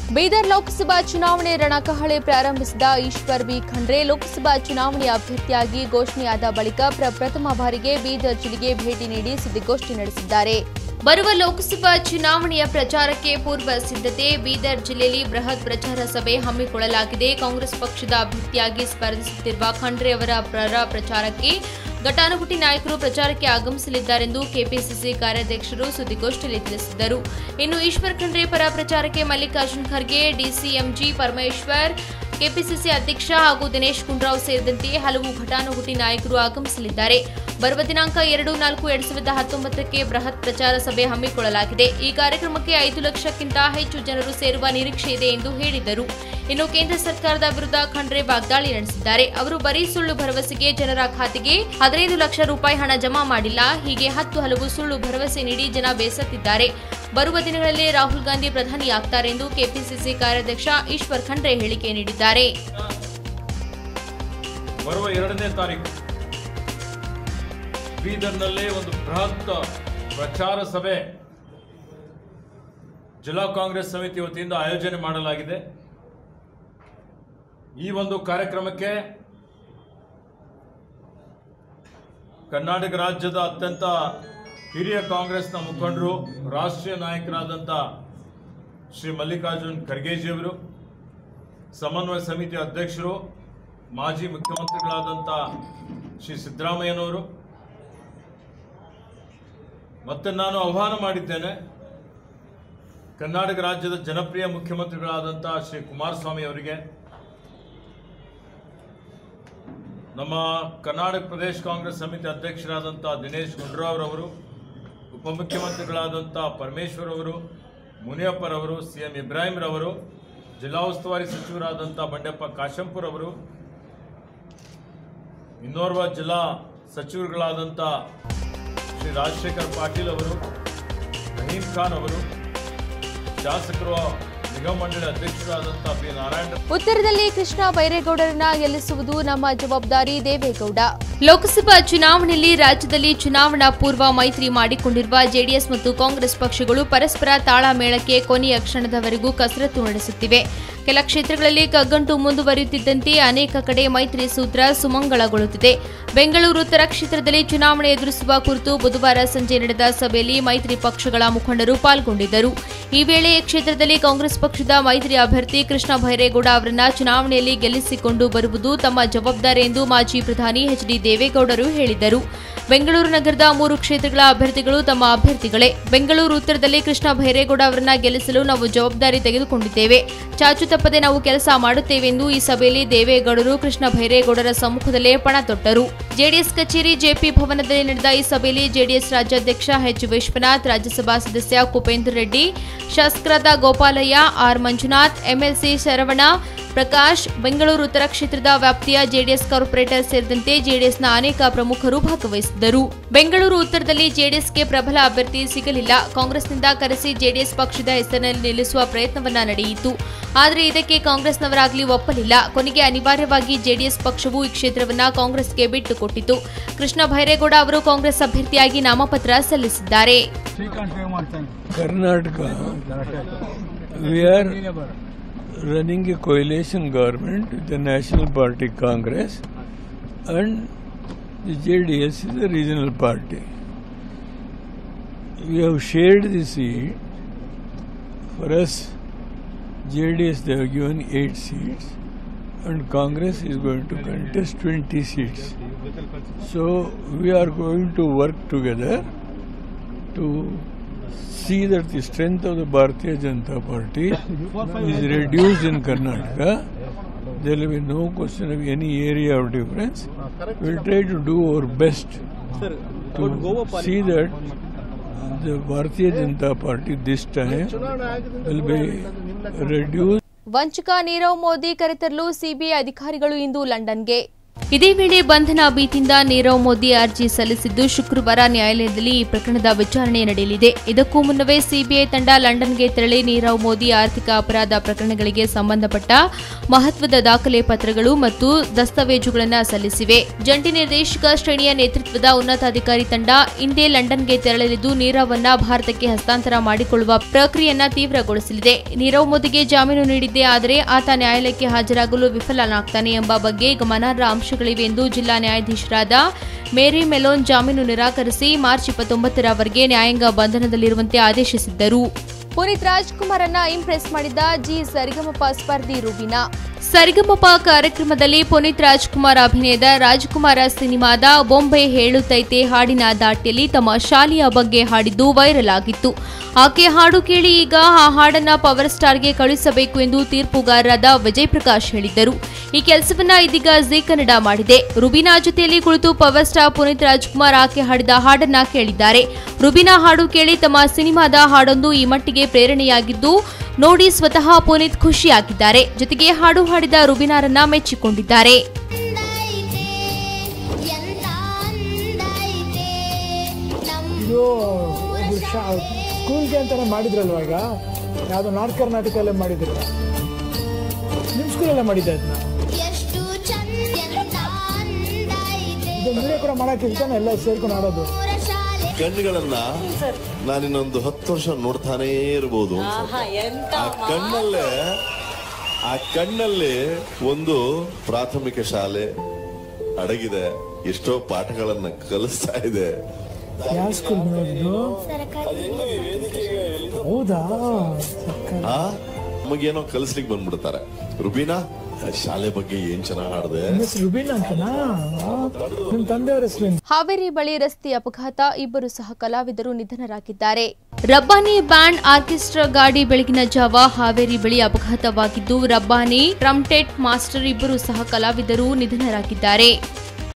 ಬೀದರ್ ಲೋಕಸಭಾ ಚುನಾವಣೆ ರಣಕಹಳೆ ಪ್ರಾರಂಭಿಸಿದ ಈಶ್ವರ್ ಬಿ ಖಂಡ್ರೆ ಲೋಕಸಭಾ ಚುನಾವಣೆ ಅಭ್ಯರ್ಥಿಯಾಗಿ ಘೋಷಣೆಯಾದ ಬಳಿಕ ಪ್ರಪ್ರಥಮ ಬಾರಿಗೆ ಬೀದರ್ ಜಿಲ್ಲೆಗೆ ಭೇಟಿ ನೀಡಿ ಸುದ್ದಿಗೋಷ್ಠಿ ನಡೆಸಿದ್ದಾರೆ ಬರುವ ಲೋಕಸಭಾ ಚುನಾವಣೆಯ ಪ್ರಚಾರಕ್ಕೆ ಪೂರ್ವ ಸಿದ್ಧತೆ ಬೀದರ್ ಜಿಲ್ಲೆಯಲ್ಲಿ ಬೃಹತ್ ಪ್ರಚಾರ ಸಭೆ ಹಮ್ಮಿಕೊಳ್ಳಲಾಗಿದೆ ಕಾಂಗ್ರೆಸ್ ಪಕ್ಷದ ಅಭ್ಯರ್ಥಿಯಾಗಿ ಸ್ಪರ್ಧಿಸುತ್ತಿರುವ ಖಂಡ್ರೆ ಅವರ ಪರ ಪ್ರಚಾರಕ್ಕೆ ಘಟಾನುಘಟಿ ನಾಯಕರು ಪ್ರಚಾರಕ್ಕೆ ಆಗಮಿಸಲಿದ್ದಾರೆಂದು ಕೆಪಿಸಿಸಿ ಕಾರ್ಯಾಧ್ಯಕ್ಷರು ಸುದ್ದಿಗೋಷ್ಠಿಯಲ್ಲಿ ತಿಳಿಸಿದರು ಇನ್ನು ಈಶ್ವರ್ ಖಂಡ್ರೆ ಪರ ಪ್ರಚಾರಕ್ಕೆ ಮಲ್ಲಿಕಾರ್ಜುನ್ ಖರ್ಗೆ ಡಿಸಿಎಂಜಿ ಪರಮೇಶ್ವರ್ ಕೆಪಿಸಿಸಿ ಅಧ್ಯಕ್ಷ ಹಾಗೂ ದಿನೇಶ್ ಗುಂಡೂರಾವ್ ಸೇರಿದಂತೆ ಹಲವು ಘಟಾನುಘಟಿ ನಾಯಕರು ಆಗಮಿಸಲಿದ್ದಾರೆ ಬರುವ ದಿನಾಂಕ ಎರಡು ನಾಲ್ಕು ಎರಡ್ ಸಾವಿರದ ಹತ್ತೊಂಬತ್ತಕ್ಕೆ ಬೃಹತ್ ಪ್ರಚಾರ ಸಭೆ ಹಮ್ಮಿಕೊಳ್ಳಲಾಗಿದೆ ಈ ಕಾರ್ಯಕ್ರಮಕ್ಕೆ ಐದು ಲಕ್ಷಕ್ಕಿಂತ ಹೆಚ್ಚು ಜನರು ಸೇರುವ ನಿರೀಕ್ಷೆ ಇದೆ ಎಂದು ಹೇಳಿದರು ಇನ್ನು ಕೇಂದ್ರ ಸರ್ಕಾರದ ವಿರುದ್ಧ ಖಂಡ್ರೆ ವಾಗ್ದಾಳಿ ನಡೆಸಿದ್ದಾರೆ ಅವರು ಬರೀ ಸುಳ್ಳು ಭರವಸೆಗೆ ಜನರ ಖಾತೆಗೆ ಹದಿನೈದು ಲಕ್ಷ ರೂಪಾಯಿ ಹಣ ಜಮಾ ಮಾಡಿಲ್ಲ ಹೀಗೆ ಹತ್ತು ಹಲವು ಸುಳ್ಳು ಭರವಸೆ ನೀಡಿ ಜನ ಬೇಸತ್ತಿದ್ದಾರೆ ಬರುವ ದಿನಗಳಲ್ಲಿ ರಾಹುಲ್ ಗಾಂಧಿ ಪ್ರಧಾನಿಯಾಗ್ತಾರೆ ಎಂದು ಕೆಪಿಸಿಸಿ ಕಾರ್ಯಾಧ್ಯಕ್ಷ ಈಶ್ವರ್ ಖಂಡ್ರೆ ಹೇಳಿಕೆ ನೀಡಿದ್ದಾರೆ ಬರುವ ಎರಡನೇ ತಾರೀಕು ಬೀದರ್ನಲ್ಲಿ ಒಂದು ಬೃಹತ್ ಪ್ರಚಾರ ಸಭೆ ಜಿಲ್ಲಾ ಕಾಂಗ್ರೆಸ್ ಸಮಿತಿ ವತಿಯಿಂದ ಆಯೋಜನೆ ಮಾಡಲಾಗಿದೆ ಈ ಒಂದು ಕಾರ್ಯಕ್ರಮಕ್ಕೆ ಕರ್ನಾಟಕ ರಾಜ್ಯದ ಅತ್ಯಂತ ಹಿರಿಯ ಕಾಂಗ್ರೆಸ್ನ ಮುಖಂಡರು ರಾಷ್ಟ್ರೀಯ ನಾಯಕರಾದಂಥ ಶ್ರೀ ಮಲ್ಲಿಕಾರ್ಜುನ್ ಖರ್ಗೆಜಿಯವರು ಸಮನ್ವಯ ಸಮಿತಿ ಅಧ್ಯಕ್ಷರು ಮಾಜಿ ಮುಖ್ಯಮಂತ್ರಿಗಳಾದಂಥ ಶ್ರೀ ಸಿದ್ದರಾಮಯ್ಯನವರು ಮತ್ತೆ ನಾನು ಆಹ್ವಾನ ಮಾಡಿದ್ದೇನೆ ಕರ್ನಾಟಕ ರಾಜ್ಯದ ಜನಪ್ರಿಯ ಮುಖ್ಯಮಂತ್ರಿಗಳಾದಂಥ ಶ್ರೀ ಕುಮಾರಸ್ವಾಮಿ ಅವರಿಗೆ ನಮ್ಮ ಕರ್ನಾಟಕ ಪ್ರದೇಶ ಕಾಂಗ್ರೆಸ್ ಸಮಿತಿ ಅಧ್ಯಕ್ಷರಾದಂಥ ದಿನೇಶ್ ಗುಂಡೂರಾವ್ ಅವರು ಉಪಮುಖ್ಯಮಂತ್ರಿಗಳಾದಂಥ ಪರಮೇಶ್ವರ್ ಅವರು ಮುನಿಯಪ್ಪರವರು ಸಿ ಎಂ ಇಬ್ರಾಹಿಂ ರವರು ಜಿಲ್ಲಾ ಉಸ್ತುವಾರಿ ಸಚಿವರಾದಂಥ ಬಂಡೆಪ್ಪ ಕಾಶಂಪುರ್ ಅವರು ಇನ್ನೋರ್ವ ಜಿಲ್ಲಾ ಸಚಿವರುಗಳಾದಂಥ ಶ್ರೀ ರಾಜಶೇಖರ್ ಪಾಟೀಲ್ ಅವರು ರಹೀಂ ಖಾನ್ ಅವರು ಶಾಸಕರು ನಿಗಮ ಮಂಡಳಿ ಅಧ್ಯಕ್ಷರಾದಂಥ ಪಿ ನಾರಾಯಣ ಉತ್ತರದಲ್ಲಿ ಕೃಷ್ಣ ಬೈರೇಗೌಡರನ್ನ ಗೆಲ್ಲಿಸುವುದು ನಮ್ಮ ಜವಾಬ್ದಾರಿ ದೇವೇಗೌಡ ಲೋಕಸಭಾ ಚುನಾವಣೆಯಲ್ಲಿ ರಾಜ್ಯದಲ್ಲಿ ಚುನಾವಣಾ ಪೂರ್ವ ಮೈತ್ರಿ ಮಾಡಿಕೊಂಡಿರುವ ಜೆಡಿಎಸ್ ಮತ್ತು ಕಾಂಗ್ರೆಸ್ ಪಕ್ಷಗಳು ಪರಸ್ಪರ ತಾಳಮೇಳಕ್ಕೆ ಕೊನೆಯ ಕ್ಷಣದವರೆಗೂ ಕಸರತ್ತು ನಡೆಸುತ್ತಿವೆ ಕೆಲ ಕ್ಷೇತ್ರಗಳಲ್ಲಿ ಕಗ್ಗಂಟು ಮುಂದುವರಿಯುತ್ತಿದ್ದಂತೆ ಅನೇಕ ಕಡೆ ಮೈತ್ರಿ ಸೂತ್ರ ಸುಮಂಗಳಗೊಳ್ಳುತ್ತಿದೆ ಬೆಂಗಳೂರು ಉತ್ತರ ಕ್ಷೇತ್ರದಲ್ಲಿ ಚುನಾವಣೆ ಎದುರಿಸುವ ಕುರಿತು ಬುಧವಾರ ಸಂಜೆ ನಡೆದ ಸಭೆಯಲ್ಲಿ ಮೈತ್ರಿ ಪಕ್ಷಗಳ ಮುಖಂಡರು ಪಾಲ್ಗೊಂಡಿದ್ದರು ಈ ವೇಳೆ ಈ ಕ್ಷೇತ್ರದಲ್ಲಿ ಕಾಂಗ್ರೆಸ್ ಪಕ್ಷದ ಮೈತ್ರಿ ಅಭ್ಯರ್ಥಿ ಕೃಷ್ಣ ಭೈರೇಗೌಡ ಅವರನ್ನ ಚುನಾವಣೆಯಲ್ಲಿ ಗೆಲ್ಲಿಸಿಕೊಂಡು ಬರುವುದು ತಮ್ಮ ಜವಾಬ್ದಾರಿ ಎಂದು ಮಾಜಿ ಪ್ರಧಾನಿ ಎಚ್ ಡಿ ದೇವೇಗೌಡರು ಹೇಳಿದರು ಬೆಂಗಳೂರು ನಗರದ ಮೂರು ಕ್ಷೇತ್ರಗಳ ಅಭ್ಯರ್ಥಿಗಳು ತಮ್ಮ ಅಭ್ಯರ್ಥಿಗಳೇ ಬೆಂಗಳೂರು ಉತ್ತರದಲ್ಲಿ ಕೃಷ್ಣ ಭೈರೇಗೌಡ ಅವರನ್ನ ಗೆಲ್ಲಿಸಲು ನಾವು ಜವಾಬ್ದಾರಿ ತೆಗೆದುಕೊಂಡಿದ್ದೇವೆ ಚಾಚು ತಪ್ಪದೆ ನಾವು ಕೆಲಸ ಮಾಡುತ್ತೇವೆ ಎಂದು ಈ ಸಭೆಯಲ್ಲಿ ದೇವೇಗೌಡರು ಕೃಷ್ಣ ಭೈರೇಗೌಡರ ಸಮ್ಮುಖದಲ್ಲೇ ಪಣ ತೊಟ್ಟರು ಜೆಡಿಎಸ್ ಕಚೇರಿ ಜೆಪಿ ಭವನದಲ್ಲಿ ನಡೆದ ಈ ಸಭೆಯಲ್ಲಿ ಜೆಡಿಎಸ್ ರಾಜ್ಯಾಧ್ಯಕ್ಷ ಎಚ್ ವಿಶ್ವನಾಥ್ ರಾಜ್ಯಸಭಾ ಸದಸ್ಯ ಕುಪೇಂದ್ರ ರೆಡ್ಡಿ ಶಾಸಕರಾದ ಗೋಪಾಲಯ್ಯ ಆರ್ ಮಂಜುನಾಥ್ ಎಂಎಲ್ಸಿ ಶರವಣ ಪ್ರಕಾಶ್ ಬೆಂಗಳೂರು ಉತ್ತರ ಕ್ಷೇತ್ರದ ವ್ಯಾಪ್ತಿಯ ಜೆಡಿಎಸ್ ಕಾರ್ಪೊರೇಟರ್ ಸೇರಿದಂತೆ ಜೆಡಿಎಸ್ನ ಅನೇಕ ಪ್ರಮುಖರು ಭಾಗವಹಿಸಿದ್ದರು ಬೆಂಗಳೂರು ಉತ್ತರದಲ್ಲಿ ಜೆಡಿಎಸ್ಗೆ ಪ್ರಬಲ ಅಭ್ಯರ್ಥಿ ಸಿಗಲಿಲ್ಲ ಕಾಂಗ್ರೆಸ್ನಿಂದ ಕರೆಸಿ ಜೆಡಿಎಸ್ ಪಕ್ಷದ ಹೆಸರಿನಲ್ಲಿ ನಿಲ್ಲಿಸುವ ಪ್ರಯತ್ನವನ್ನ ನಡೆಯಿತು ಆದರೆ ಇದಕ್ಕೆ ಕಾಂಗ್ರೆಸ್ನವರಾಗಲಿ ಒಪ್ಪಲಿಲ್ಲ ಕೊನೆಗೆ ಅನಿವಾರ್ಯವಾಗಿ ಜೆಡಿಎಸ್ ಪಕ್ಷವು ಈ ಕ್ಷೇತ್ರವನ್ನ ಕಾಂಗ್ರೆಸ್ಗೆ ಬಿಟ್ಟುಕೊಟ್ಟಿತು ಕೃಷ್ಣ ಭೈರೇಗೌಡ ಅವರು ಕಾಂಗ್ರೆಸ್ ಅಭ್ಯರ್ಥಿಯಾಗಿ ನಾಮಪತ್ರ ಸಲ್ಲಿಸಿದ್ದಾರೆ Karnataka we are running a coalition government with the National Party Congress and the JDS is a regional party. We have shared the seat. For us, JDS they have given 8 seats and Congress is going to contest 20 seats. So we are going to work together to see that the strength of the Bharatiya Janata Party is reduced in Karnataka. There will be no question of any area of difference. We'll try to do our best to see that the Bharatiya Janata Party this time will be reduced. ವಂಚಕ Nirav Modi ಕರೆತರಲು CBI ಅಧಿಕಾರಿಗಳು ಇಂದು ಲಂಡನ್ಗೆ ಇದೇ ವೇಳೆ ಬಂಧನ ಭೀತಿಯಿಂದ ನೀರವ್ ಮೋದಿ ಅರ್ಜಿ ಸಲ್ಲಿಸಿದ್ದು ಶುಕ್ರವಾರ ನ್ಯಾಯಾಲಯದಲ್ಲಿ ಈ ಪ್ರಕರಣದ ವಿಚಾರಣೆ ನಡೆಯಲಿದೆ ಇದಕ್ಕೂ ಮುನ್ನವೇ ಸಿಬಿಐ ತಂಡ ಲಂಡನ್ಗೆ ತೆರಳಿ ನೀರವ್ ಮೋದಿ ಆರ್ಥಿಕ ಅಪರಾಧ ಪ್ರಕರಣಗಳಿಗೆ ಸಂಬಂಧಪಟ್ಟ ಮಹತ್ವದ ದಾಖಲೆ ಪತ್ರಗಳು ಮತ್ತು ದಸ್ತಾವೇಜುಗಳನ್ನು ಸಲ್ಲಿಸಿವೆ ಜಂಟಿ ನಿರ್ದೇಶಕ ಶ್ರೇಣಿಯ ನೇತೃತ್ವದ ಉನ್ನತಾಧಿಕಾರಿ ತಂಡ ಇಂದೇ ಲಂಡನ್ಗೆ ತೆರಳಲಿದ್ದು ನೀರವನ್ನ ಭಾರತಕ್ಕೆ ಹಸ್ತಾಂತರ ಮಾಡಿಕೊಳ್ಳುವ ಪ್ರಕ್ರಿಯೆಯನ್ನ ತೀವ್ರಗೊಳಿಸಲಿದೆ ನೀರವ್ ಮೋದಿಗೆ ಜಾಮೀನು ನೀಡಿದ್ದೇ ಆದರೆ ಆತ ನ್ಯಾಯಾಲಯಕ್ಕೆ ಹಾಜರಾಗಲು ವಿಫಲನಾಗ್ತಾನೆ ಎಂಬ ಬಗ್ಗೆ ಗಮನಾರ್ಹ ಅಂಶಗಳಿವೆ ಎಂದು ಜಿಲ್ಲಾ ನ್ಯಾಯಾಧೀಶರಾದ ಮೇರಿ ಮೆಲೋನ್ ಜಾಮೀನು ನಿರಾಕರಿಸಿ ಮಾರ್ಚ್ ಇಪ್ಪತ್ತೊಂಬತ್ತರವರೆಗೆ ನ್ಯಾಯಾಂಗ ಬಂಧನದಲ್ಲಿರುವಂತೆ ಆದೇಶಿಸಿದ್ದರು ಪುನೀತ್ ರಾಜ್ಕುಮಾರ್ ಅನ್ನ ಇಂಪ್ರೆಸ್ ಮಾಡಿದ ಜಿ ಸರಿಗಮಪ ಸ್ಪರ್ಧಿ ರುಬಿನಾ ಸರಿಗಮಪ ಕಾರ್ಯಕ್ರಮದಲ್ಲಿ ಪುನೀತ್ ರಾಜ್ಕುಮಾರ್ ಅಭಿನಯದ ರಾಜ್ಕುಮಾರ ಸಿನಿಮಾದ ಬೊಂಬೆ ಹೇಳುತ್ತೈತೆ ಹಾಡಿನ ದಾಟಿಯಲ್ಲಿ ತಮ್ಮ ಶಾಲೆಯ ಬಗ್ಗೆ ಹಾಡಿದ್ದು ವೈರಲ್ ಆಗಿತ್ತು ಆಕೆ ಹಾಡು ಕೇಳಿ ಈಗ ಆ ಹಾಡನ್ನ ಪವರ್ ಸ್ಟಾರ್ಗೆ ಕಳುಹಿಸಬೇಕು ಎಂದು ತೀರ್ಪುಗಾರರಾದ ವಿಜಯ್ ಪ್ರಕಾಶ್ ಹೇಳಿದ್ದರು ಈ ಕೆಲಸವನ್ನ ಇದೀಗ ಜಿ ಕನ್ನಡ ಮಾಡಿದೆ ರುಬಿನಾ ಜೊತೆಯಲ್ಲಿ ಕುಳಿತು ಪವರ್ ಸ್ಟಾರ್ ಪುನೀತ್ ರಾಜ್ಕುಮಾರ್ ಆಕೆ ಹಾಡಿದ ಹಾಡನ್ನ ಕೇಳಿದ್ದಾರೆ ರುಬಿನಾ ಹಾಡು ಕೇಳಿ ತಮ್ಮ ಸಿನಿಮಾದ ಹಾಡೊಂದು ಈ ಮಟ್ಟಿಗೆ ಪ್ರೇರಣೆಯಾಗಿದ್ದು ನೋಡಿ ಸ್ವತಃ ಪುನೀತ್ ಖುಷಿಯಾಗಿದ್ದಾರೆ ಜೊತೆಗೆ ಹಾಡು ಹಾಡಿದ ರುಬಿನಾರನ್ನ ಮೆಚ್ಚಿಕೊಂಡಿದ್ದಾರೆ ಅಂದೈತೆ ಎಂತ ಅಂದೈತೆ ಇದು ಸ್ಕೂಲ್ಗೆ ಅಂತಾನೆ ಮಾಡಿದ್ರಲ್ವ ಈಗ ಯಾವುದೋ ನಾರ್ತ್ ಕರ್ನಾಟಕದಲ್ಲೇ ಮಾಡಿದ್ರು ನಿಮ್ಮ ಸ್ಕೂಲಲ್ಲೇ ಮಾಡಿದ್ದೆ ಅದನ್ನ ಎಷ್ಟು ಚಂದ ಎಂತ ಅಂದೈತೆ ಇದು ವಿಡಿಯೋ ಕೂಡ ಮಾಡೋಕ್ಕೆ ಇಷ್ಟಾನೆ ಎಲ್ಲ ಸೇರ್ಕೊಂಡು ಆಡೋದು ಊರ ಶಾಲೆ ಕಣ್ಣುಗಳನ್ನ ನಾನಿನ್ನೊಂದು ಹತ್ತು ವರ್ಷ ನೋಡ್ತಾನೇ ಇರಬಹುದು ಆ ಕಣ್ಣಲ್ಲೇ ಆ ಕಣ್ಣಲ್ಲಿ ಒಂದು ಪ್ರಾಥಮಿಕ ಶಾಲೆ ಅಡಗಿದೆ ಎಷ್ಟೋ ಪಾಠಗಳನ್ನ ಕಲಿಸ್ತಾ ಇದೆ ಯಾವ ಸ್ಕೂಲ್ ನೋಡೋದು ಹೌದಾ ಸಕ್ಕ- ಆ ನಮಗೇನೋ ಕಲಿಸ್ಲಿಕ್ಕೆ ಬಂದ್ಬಿಡ್ತಾರೆ ರುಬೀನಾ ಆ ಶಾಲೆ ಬಗ್ಗೆ ಏನ್ ಚೆನ್ನಾಗ್ ಹಾಡ್ದೆ ನಿಮ್ಮ ಹೆಸರು ರುಬೀನ್ ಅಂತನಾ ಆ, ನಿಮ್ಮ ತಂದೆಯವ್ರ ಹೆಸರು ಹಾವೇರಿ ಬಳಿ ರಸ್ತೆ ಅಪಘಾತ ಇಬ್ಬರು ಸಹ ಕಲಾವಿದರು ನಿಧನರಾಗಿದ್ದಾರೆ ರಬ್ಬಾನಿ ಬ್ಯಾಂಡ್ ಆರ್ಕೆಸ್ಟ್ರಾ ಗಾಡಿ ಬೆಳಗಿನ ಜಾವ ಹಾವೇರಿ ಬಳಿ ಅಪಘಾತವಾಗಿದ್ದು ರಬ್ಬಾನಿ ಟ್ರಂಟೆಟ್ ಮಾಸ್ಟರ್ ಇಬ್ಬರು ಸಹ ಕಲಾವಿದರು ನಿಧನರಾಗಿದ್ದಾರೆ